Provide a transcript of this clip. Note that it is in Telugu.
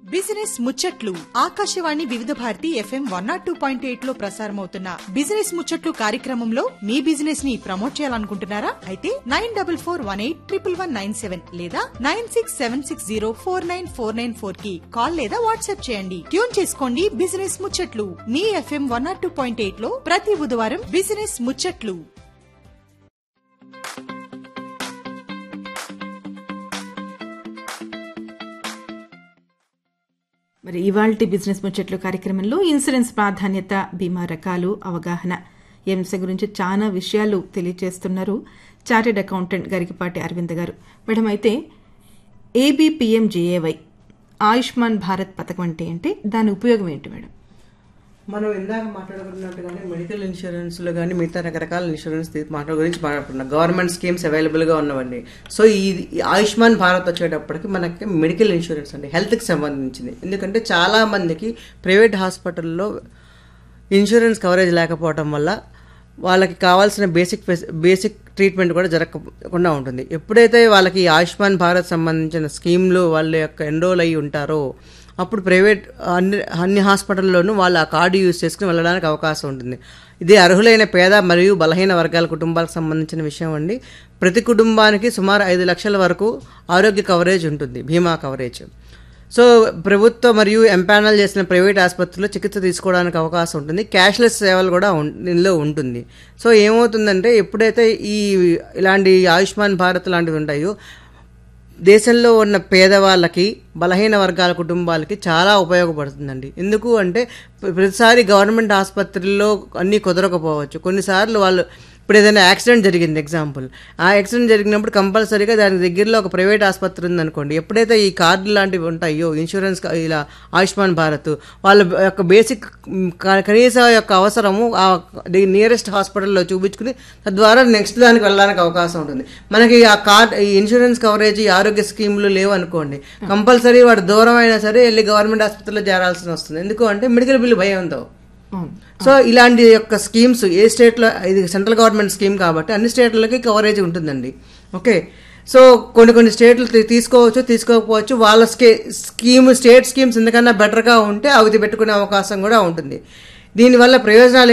బిజినెస్ ముచ్చట్లు Akashvani Vividh Bharati FM one not two point eight లో ప్రసారమవుతున్న బిజినెస్ ముచ్చట్లు కార్యక్రమంలో మీ బిజినెస్ ని ప్రమోట్ చేయాలనుకుంటున్నారా అయితే nine double four one eight triple one nine seven లేదా nine six seven six zero four nine four nine four కి కాల్ లేదా వాట్సాప్ చేయండి ట్యూన్ చేసుకోండి బిజినెస్ ముచ్చట్లు మీ FM one not two point eight లో ప్రతి బుధవారం బిజినెస్ ముచ్చట్లు మరి ఇవాల్టి బిజినెస్ ముచ్చట్లు కార్యక్రమంలో ఇన్సూరెన్స్ ప్రాధాన్యత బీమా రకాలు అవగాహన ఈ అంశం గురించి చాలా విషయాలు తెలియజేస్తున్నారు చార్టెడ్ అకౌంటెంట్ గరికపాటి అరవింద్ గారు మేడం అయితే ఏబిపిఎంజేఏవై ఆయుష్మాన్ భారత్ పథకం అంటే ఏంటి దాని ఉపయోగం ఏంటి మేడం మనం ఇందాక మాట్లాడుకున్నట్టుగానే మెడికల్ ఇన్సూరెన్స్ లో కానీ మిగతా రకరకాల ఇన్సూరెన్స్ తీ- మాట్లా గురించి మాట్లాడుకున్నాం గవర్నమెంట్ స్కీమ్స్ అవైలబుల్ గా ఉన్నవండి సో ఈ ఈ ఆయుష్మాన్ భారత్ వచ్చేటప్పటికి మనకి మెడికల్ ఇన్సూరెన్స్ అండి హెల్త్ కి సంబంధించింది ఎందుకంటే చాలా మందికి ప్రైవేట్ హాస్పిటల్లో ఇన్సూరెన్స్ కవరేజ్ లేకపోవడం వల్ల వాళ్ళకి కావాల్సిన బేసిక్ ఫెసి- బేసిక్ ట్రీట్మెంట్ కూడా జరగకుండా ఉంటుంది ఎప్పుడైతే వాళ్ళకి ఈ ఆయుష్మాన్ భారత్ సంబంధించిన స్కీమ్లు వాళ్ళ యొక్క ఎన్రోల్ అయ్యి ఉంటారో అప్పుడు ప్రైవేట్ అన్ని అన్ని హాస్పిటల్లోనూ వాళ్ళు ఆ కార్డు యూజ్ చేసుకుని వెళ్ళడానికి అవకాశం ఉంటుంది ఇది అర్హులైన పేద మరియు బలహీన వర్గాల కుటుంబాలకు సంబంధించిన విషయం అండి ప్రతి కుటుంబానికి సుమారు ఐదు లక్షల వరకు ఆరోగ్య కవరేజ్ ఉంటుంది బీమా కవరేజ్ సో ప్రభుత్వ మరియు ఎంపానల్ చేసిన ప్రైవేట్ ఆసుపత్రుల్లో చికిత్స తీసుకోవడానికి అవకాశం ఉంటుంది క్యాష్లెస్ సేవలు కూడా ఉం- ఇందులో ఉంటుంది సో ఏమవుతుందంటే ఎప్పుడైతే ఈ ఇలాంటి ఆయుష్మాన్ భారత్ లాంటివి ఉంటాయో దేశంలో ఉన్న పేదవాళ్ళకి బలహీన వర్గాల కుటుంబాలకి చాలా ఉపయోగపడుతుందండి ఎందుకు అంటే ప్ర- ప్రతిసారి గవర్నమెంట్ ఆసుపత్రుల్లో అన్నీ కుదరకపోవచ్చు కొన్నిసార్లు వాళ్ళు ఇప్పుడు ఏదైనా యాక్సిడెంట్ జరిగింది ఎగ్జాంపుల్ ఆ యాక్సిడెంట్ జరిగినప్పుడు కంపల్సరీగా దాని దగ్గరలో ఒక ప్రైవేట్ ఆసుపత్రి ఉందనుకోండి ఎప్పుడైతే ఈ కార్డు లాంటివి ఉంటాయో ఇన్సూరెన్స్ కా- ఇలా ఆయుష్మాన్ భారత్ వాళ్ళ యొక్క బేసిక్ మ్, క- కనీస యొక్క అవసరము ఆ నియరెస్ట్ హాస్పిటల్లో చూపించుకుని తద్వారా నెక్స్ట్ దానికి వెళ్ళడానికి అవకాశం ఉంటుంది మనకి ఆ కార్డ్ ఈ ఇన్సూరెన్స్ కవరేజ్ ఈ ఆరోగ్య స్కీములు లేవు అనుకోండి కంపల్సరీ వాడు దూరం అయినా సరే వెళ్ళి గవర్నమెంట్ ఆసుపత్రిలో చేరాల్సి వస్తుంది ఎందుకు అంటే మెడికల్ బిల్లు భయంతో సో ఇలాంటి యొక్క స్కీమ్స్ ఏ స్టేట్లో ఇది సెంట్రల్ గవర్నమెంట్ స్కీమ్ కాబట్టి అన్ని స్టేట్లకి కవరేజ్ ఉంటుందండి ఓకే సో కొన్ని కొన్ని స్టేట్లు తీ- తీసుకోవచ్చు తీసుకోకపోవచ్చు వాళ్ళ స్కే స్కీమ్ స్టేట్ స్కీమ్స్ ఎందుకన్నా బెటర్గా ఉంటే అవి పెట్టుకునే అవకాశం కూడా ఉంటుంది దీనివల్ల ప్రయోజనాలు